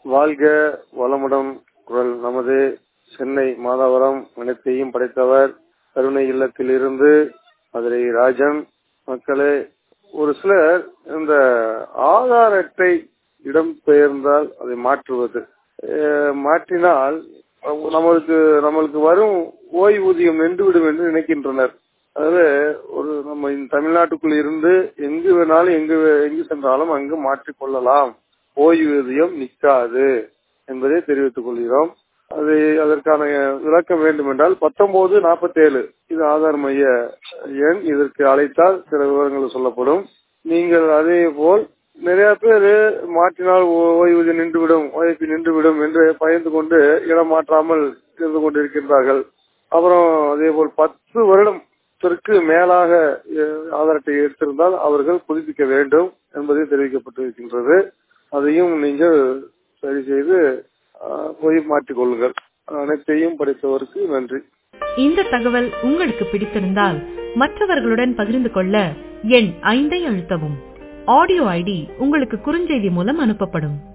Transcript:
வாழ்க வளமுடன் குரல் நமது சென்னை மாதவரம் அனைத்தையும் படைத்தவர் கருணை இல்லத்திலிருந்து மதுரை ராஜன் மக்களே ஒரு சிலர் இந்த ஆதார் அட்டை இடம் பெயர்ந்தால் அதை மாற்றுவது அஹ் மாற்றினால் நம்மளுக்கு நம்மளுக்கு வரும் ஓய்வூதியம் நின்றுவிடும் என்று நினைக்கின்றனர் அதாவது ஒரு நம்ம இந்த தமிழ்நாட்டுக்குள் இருந்து எங்கு வேணாலும் எங்கு எங்கு சென்றாலும் அங்கு மாற்றிக் கொள்ளலாம் ஓய்வூதியம் நிற்காது என்பதை தெரிவித்துக் கொள்கிறோம் அது அதற்கான விளக்கம் வேண்டும் என்றால் பத்தொன்பது நாற்பத்தேழு இது ஆதார் மைய எண் இதற்கு அழைத்தால் சில விவரங்கள் சொல்லப்படும் நீங்கள் அதே போல் நிறைய பேர் மாற்றினால் ஓய்வூதியம் நின்றுவிடும் ஓய்வு நின்றுவிடும் என்று பயந்து கொண்டு இடம் மாற்றாமல் இருந்து கொண்டிருக்கின்றார்கள் அப்புறம் அதே போல் பத்து வருடத்திற்கு மேலாக ஆதார் அட்டை எடுத்திருந்தால் அவர்கள் புதுப்பிக்க வேண்டும் என்பதை தெரிவிக்கப்பட்டிருக்கின்றது அதையும் நீங்கள் சரி செய்து போய் மாற்றிக் கொள்ளுங்கள் அனைத்தையும் படித்தவருக்கு நன்றி இந்த தகவல் உங்களுக்கு பிடித்திருந்தால் மற்றவர்களுடன் பகிர்ந்து கொள்ள எண் ஐந்தை அழுத்தவும் ஆடியோ ஐடி உங்களுக்கு குறுஞ்செய்தி மூலம் அனுப்பப்படும்